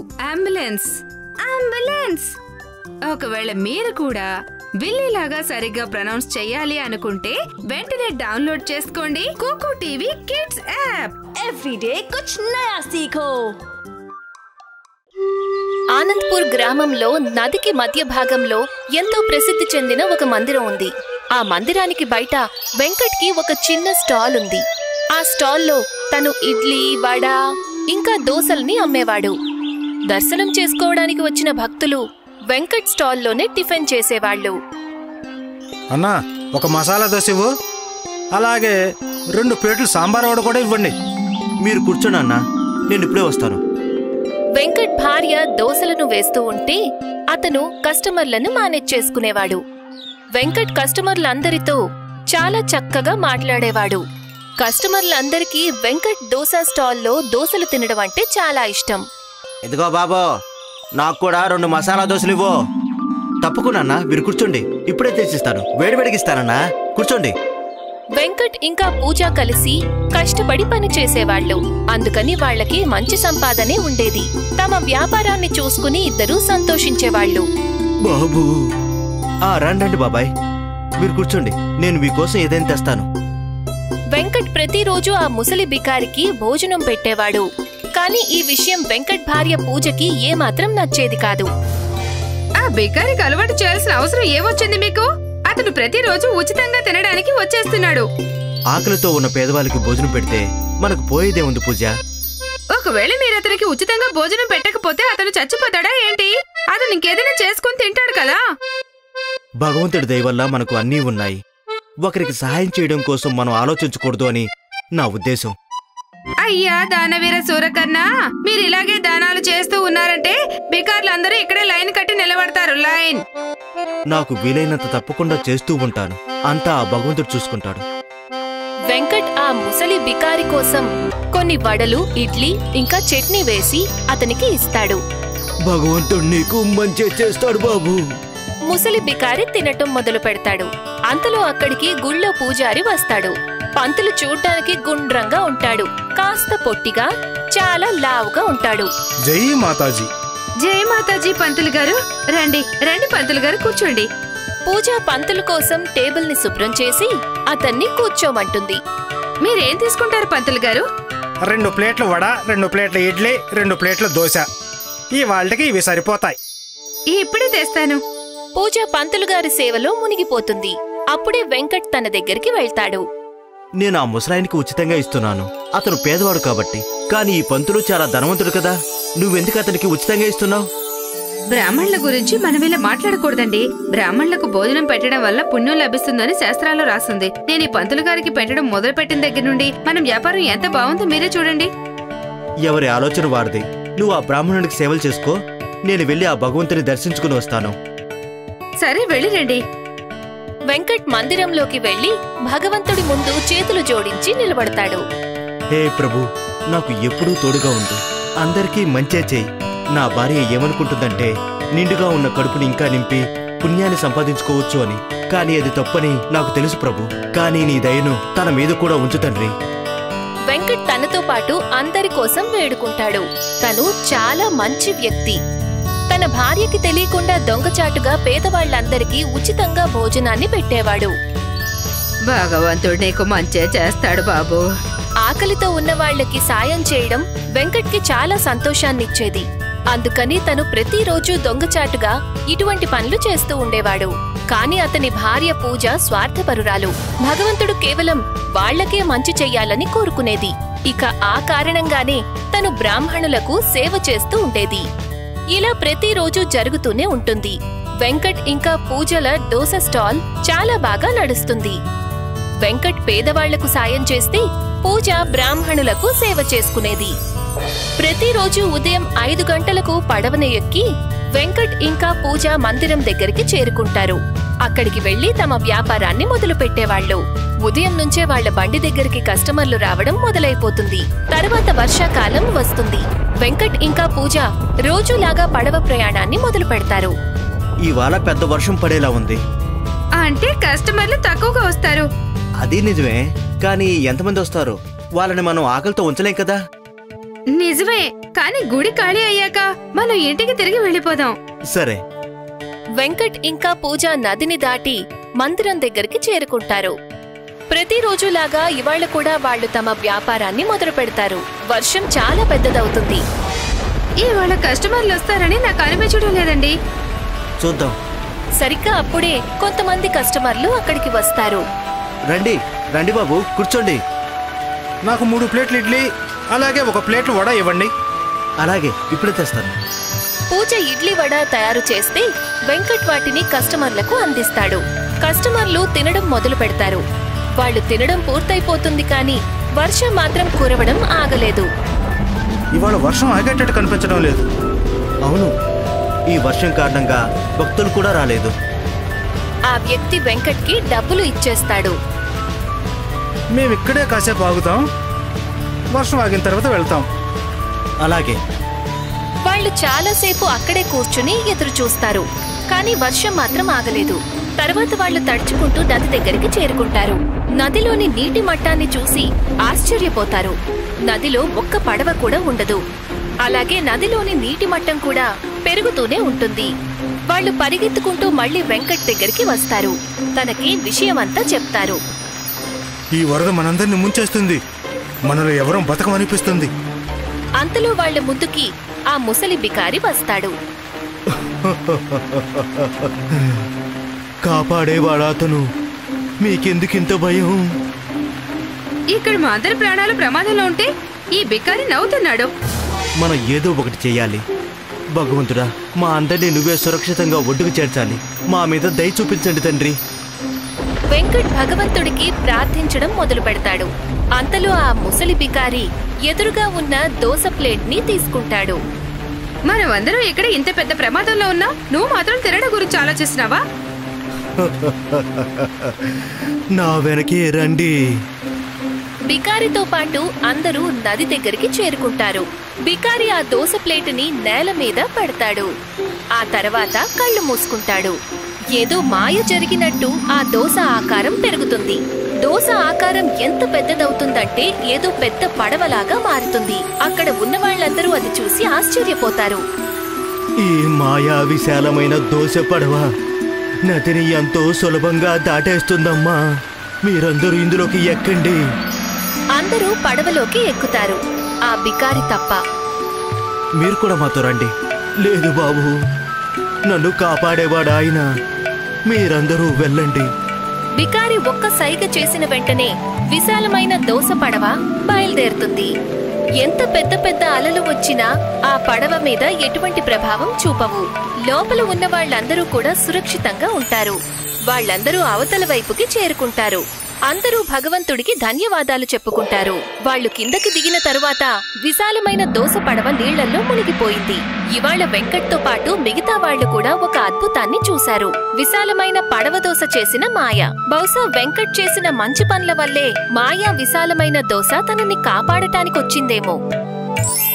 ambulance ambulance ఒకవేళ మీరు కూడా బిల్లీలాగా సరిగ్గా ప్రొనౌన్స్ చెయ్యాలి అనుకుంటే వెంటనే డౌన్లోడ్ చేసుకోండి Coco TV kids app everyday कुछ नया सीखो ఆనంద్పూర్ గ్రామంలో నదికి మధ్య భాగంలో ఎంతో ప్రసిద్ధి చెందిన ఒక మందిరం ఉంది ఆ మందిరానికి బయట వెంకట్కి ఒక చిన్న స్టాల్ ఉంది ఆ స్టాల్లో తను ఇడ్లీ వడ ఇంకా దోసల్ని అమ్మేవాడు దర్శనం చేసుకోవడానికి వచ్చిన భక్తులు వెంకట్ స్టాల్లోనే టిఫిన్ చేసేవాళ్ళు అన్నా ఒక మసాలా దోశ ఇవ్వు అలాగే రెండు ప్లేట్లు సాంబార్ వడ కూడా ఇవ్వండి మీరు కూర్చోండి అన్నా నేను ఇప్పుడే వస్తాను వెంకట్ భార్య దోసలను వేస్తూ ఉంటే అతను కస్టమర్లను మేనేజ్ చేసుకునేవాడు వెంకట్ కస్టమర్లందరితో చాలా చక్కగా మాట్లాడేవాడు కస్టమర్లందరికీ వెంకట్ దోస స్టాల్లో దోసలు తినడం అంటే చాలా ఇష్టం ఇదిగో బాబు నాకు కూడా రెండు మసాలా దోశలు ఇవ్వు తప్పకుండా అన్నా మీరు కూర్చోండి ఇప్పుడే తెచ్చిస్తాను వేడివేడిగిస్తానన్నా కూర్చోండి వెంకట్ ఇంకా పూజ కలిసి కష్టపడి పని చేసేవాళ్ళు అందుకని వాళ్ళకి మంచి సంపాదనే ఉండేది తమ వ్యాపారాన్ని చూసుకుని ఇద్దరూ సంతోషించేవాళ్ళు బాబు ఆ రండి రండి బాబాయ్ మీరు కూర్చోండి నేను మీకోసం ఏదైనా తెస్తాను వెంకట్ ప్రతిరోజు ఆ ముసలి బికారికి భోజనం పెట్టేవాడు కానీ ఈ విషయం వెంకట్ భార్య పూజకి ఏమాత్రం నచ్చేది కాదు ఆ బికారికి అలవాటు చేయాల్సిన అవసరం ఏమొచ్చింది మీకు అతను ప్రతిరోజు ఉచితంగా తినడానికి వచ్చేస్తున్నాడు ఆకలితో ఉన్న పేదవాళ్ళకి భోజనం పెడితే మనకు పోయేదే ఉంది పూజ ఒకవేళ మీరు అతనికి ఉచితంగా భోజనం పెట్టకపోతే అతను చచ్చిపోతాడా ఏంటి అతను ఇంకేదైనా చేసుకుని తింటాడు కదా భగవంతుడి దయ వల్ల మనకు అన్నీ ఉన్నాయి ఒకరికి సహాయం చేయడం కోసం మనం ఆలోచించకూడదు అని నా ఉద్దేశం అయ్యా దానవీర సూరకర్ణ మీరు ఇలాగే దానాలు చేస్తూ ఉన్నారంటే బికార్లందరూ ఇక్కడే లైన్ కట్టి నిలబడతారు లైన్ నాకు వీలైనంత తప్పకుండా చేస్తూ ఉంటాను అంతా ఆ భగవంతుడు చూసుకుంటాడు వెంకట్ ఆ ముసలి బికారి కోసం కొన్ని వడలు ఇడ్లీ ఇంకా చట్నీ వేసి అతనికి ఇస్తాడు భగవంతుడు నీకు మంచి చేస్తాడు బాబు ముసలి బికారి తినటం మొదలు పెడతాడు అంతలో అక్కడికి గుళ్ళో పూజారి వస్తాడు పంతులు చూడ్డానికి గుండ్రంగా ఉంటాడు కాస్త పొట్టిగా చాలా లావుగా ఉంటాడు జై మాతాజీ జై మాతాజీ పంతులు గారు రండి రండి పంతులు గారు కూర్చోండి పూజ పంతులు కోసం టేబుల్ ని శుభ్రం చేసి అతన్ని కూర్చోమంటుంది మీరేం తీసుకుంటారు పంతులు గారు రెండు ప్లేట్ల వడ రెండు ప్లేట్ల ఇడ్లీ రెండు ప్లేట్ల దోశ ఈ వాళ్ళకి ఇవి సరిపోతాయి ఇప్పుడే తెస్తాను పూజ పంతులు గారి సేవలో మునిగిపోతుంది అప్పుడే వెంకట్ తన దగ్గరికి వెళ్తాడు నేను ఆ ముసలాయనికి ఉచితంగా ఇస్తున్నాను అతను పేదవాడు కాబట్టి కానీ ఈ పంతులు చాలా ధనవంతుడు కదా నువ్వెందుకు అతనికి ఉచితంగా ఇస్తున్నావు బ్రాహ్మణుల గురించి మనం ఇలా మాట్లాడకూడదండి బ్రాహ్మణులకు భోజనం పెట్టడం వల్ల పుణ్యం లభిస్తుందని శాస్త్రాల్లో రాస్తుంది నేను ఈ పంతులు గారికి పెట్టడం మొదలు పెట్టిన దగ్గర నుండి మనం వ్యాపారం ఎంత బాగుందో మీరే చూడండి ఎవరి ఆలోచన వారిది నువ్వు ఆ బ్రాహ్మణుడికి సేవలు చేసుకో నేను వెళ్ళి ఆ భగవంతుని దర్శించుకుని వస్తాను సరే వెళ్ళి రండి వెంకట్ మందిరంలోకి వెళ్లి భగవంతుడి ముందు చేతులు జోడించి నిలబడతాడు హే ప్రభు నాకు ఎప్పుడూ తోడుగా ఉండు అందరికీ మంచే చేయి నా భార్య ఏమనుకుంటుందంటే నిండుగా ఉన్న కడుపుని ఇంకా నింపి పుణ్యాన్ని సంపాదించుకోవచ్చు అని కానీ అది తప్పని నాకు తెలుసు ప్రభు కానీ నీ దయను తన మీద కూడా ఉంచు తండ్రి వెంకట్ తనతో పాటు అందరి కోసం వేడుకుంటాడు తను చాలా మంచి వ్యక్తి తన భార్యకి తెలియకుండా దొంగచాటుగా పేదవాళ్లందరికీ ఉచితంగా భోజనాన్ని పెట్టేవాడు భగవంతుడు నీకు మంచే చేస్తాడు బాబు ఆకలితో ఉన్న వాళ్ళకి సాయం చేయడం వెంకట్కి చాలా సంతోషాన్నిచ్చేది అందుకని తను ప్రతిరోజు దొంగచాటుగా ఇటువంటి పనులు చేస్తూ ఉండేవాడు కాని అతని భార్య పూజ స్వార్థపరురాలు భగవంతుడు కేవలం వాళ్లకే మంచి చెయ్యాలని కోరుకునేది ఇక ఆ కారణంగానే తను బ్రాహ్మణులకు సేవ చేస్తూ ఉండేది ఇలా ప్రతిరోజు జరుగుతూనే ఉంటుంది వెంకట్ ఇంకా పూజల దోస స్టాల్ చాలా బాగా నడుస్తుంది వెంకట్ పేదవాళ్లకు సాయం చేస్తే పూజ బ్రాహ్మణులకు సేవ చేసుకునేది ప్రతిరోజు ఉదయం ఐదు గంటలకు పడవన ఎక్కి వెంకట్ ఇంకా పూజ మందిరం దగ్గరికి చేరుకుంటారు అక్కడికి వెళ్లి తమ వ్యాపారాన్ని మొదలు పెట్టేవాళ్లు ఉదయం నుంచే వాళ్ళ బండి దగ్గరికి కస్టమర్లు రావడం మొదలైపోతుంది తర్వాత వర్షాకాలం వస్తుంది వెంకట్ ఇంకా పూజ రోజులాగా పడవ ప్రయాణాన్ని మొదలు పెడతారు ఇవాళ పెద్ద వర్షం పడేలా ఉంది అంటే కస్టమర్లు తక్కువగా వస్తారు అది నిజమే కానీ ఎంతమంది వస్తారు వాళ్ళని మనం ఆకలితో ఉంచలేం కదా నిజమే కానీ గుడి ఖాళీ అయ్యాక మనం ఇంటికి తిరిగి వెళ్ళిపోదాం సరే వెంకట్ ఇంకా పూజ నదిని దాటి మందిరం దగ్గరికి చేరుకుంటారు ప్రతిరోజులాగా ఇవాళ కూడా వాళ్ళు తమ వ్యాపారాన్ని మొదలు పెడతారు వర్షం చాలా పెద్దదవుతుంది ఇవాళ కస్టమర్లు వస్తారని నాకు అనిపించడం లేదండి చూద్దాం సరిగ్గా అప్పుడే కొంతమంది కస్టమర్లు అక్కడికి వస్తారు రండి రండి బాబు కూర్చోండి నాకు మూడు ప్లేట్లు ఇడ్లీ అలాగే ఒక ప్లేట్ వడ ఇవ్వండి అలాగే ఇప్పుడే తెస్తాను పూజ ఇడ్లీ వడ తయారు చేస్తే వెంకట్ వాటిని కస్టమర్లకు అందిస్తాడు కస్టమర్లు తినడం మొదలు పెడతారు వాళ్ళు తినడం పూర్తయిపోతుంది కానీ వర్షం మాత్రం కురవడం ఆగలేదు ఇవాళ వర్షం ఆగేటట్టు కనిపించడం లేదు అవును ఈ వర్షం కారణంగా భక్తులు కూడా రాలేదు ఆ వ్యక్తి వెంకట్కి డబ్బులు ఇచ్చేస్తాడు మేము ఇక్కడే కాసేపు ఆగుతాం వర్షం ఆగిన తర్వాత వెళ్తాం అలాగే వాళ్ళు చాలాసేపు అక్కడే కూర్చుని ఎదురు చూస్తారు కానీ వర్షం మాత్రం ఆగలేదు తర్వాత వాళ్ళు తడుచుకుంటూ నది దగ్గరికి చేరుకుంటారు నదిలోని నీటి మట్టాన్ని చూసి ఆశ్చర్యపోతారు నదిలో ఒక్క పడవ కూడా ఉండదు అలాగే నదిలోని నీటి మట్టం కూడా పెరుగుతూనే ఉంటుంది వాళ్ళు పరిగెత్తుకుంటూ మళ్ళీ వెంకట్ దగ్గరికి వస్తారు తనకి విషయమంతా చెప్తారు ఈ వరద మనందరిని ముంచేస్తుంది మనలో ఎవరం బతకమనిపిస్తుంది అంతలో వాళ్ళ ముందుకి ఆ ముసలి బికారి వస్తాడు కాపాడేవాడా అతను మీకెందుకింత భయం ఇక్కడ మా అందరి ప్రాణాలు ప్రమాదంలో ఉంటే ఈ బికారి నవ్వుతున్నాడు మనం ఏదో ఒకటి చేయాలి భగవంతుడా మా అందరినీ నువ్వే సురక్షితంగా ఒడ్డుకు చేర్చాలి మా మీద దయ చూపించండి తండ్రి వెంకట్ భగవంతుడికి ప్రార్థించడం మొదలు పెడతాడు అంతలో ఆ ముసలి బికారి ఎదురుగా ఉన్న దోస ప్లేట్ ని తీసుకుంటాడు మనం అందరం ఇక్కడ ఇంత పెద్ద ప్రమాదంలో ఉన్నా నువ్వు మాత్రం తినడం గురించి ఆలోచిస్తున్నావా నా వెనకే రండి బికారితో పాటు అందరూ నది దగ్గరికి చేరుకుంటారు బికారి ఆ దోస ప్లేటుని నేల మీద పెడతాడు ఆ తర్వాత కళ్ళు మూసుకుంటాడు ఏదో మాయ జరిగినట్టు ఆ దోస ఆకారం పెరుగుతుంది దోస ఆకారం ఎంత పెద్దదవుతుందంటే ఏదో పెద్ద పడవలాగా మారుతుంది అక్కడ ఉన్న వాళ్ళందరూ అది చూసి ఆశ్చర్యపోతారు ఈ మాయా విశాలమైన దోశ పడవ నదిని ఎంతో సులభంగా దాటేస్తుందమ్మా మీరందరూ ఇందులోకి ఎక్కండి అందరూ పడవలోకి ఎక్కుతారు ఆ బికారి తప్ప మీరు కూడా మాతో రండి లేదు బాబు నన్ను కాపాడేవాడు ఆయన మీరందరూ వెళ్ళండి బికారి ఒక్క సైగ చేసిన వెంటనే విశాలమైన దోస పడవ బయలుదేరుతుంది ఎంత పెద్ద పెద్ద అలలు వచ్చినా ఆ పడవ మీద ఎటువంటి ప్రభావం చూపవు లోపల ఉన్న వాళ్ళందరూ కూడా సురక్షితంగా ఉంటారు వాళ్ళందరూ అవతల వైపుకి చేరుకుంటారు అందరూ భగవంతుడికి ధన్యవాదాలు చెప్పుకుంటారు వాళ్ళు కిందకి దిగిన తరువాత విశాలమైన దోస పడవ నీళ్లలో మునిగిపోయింది ఇవాళ వెంకట్తో పాటు మిగతా వాళ్ళు కూడా ఒక అద్భుతాన్ని చూశారు విశాలమైన పడవ దోస చేసిన మాయ బహుశా వెంకట్ చేసిన మంచి పనుల వల్లే మాయా విశాలమైన దోస తనని కాపాడటానికొచ్చిందేమో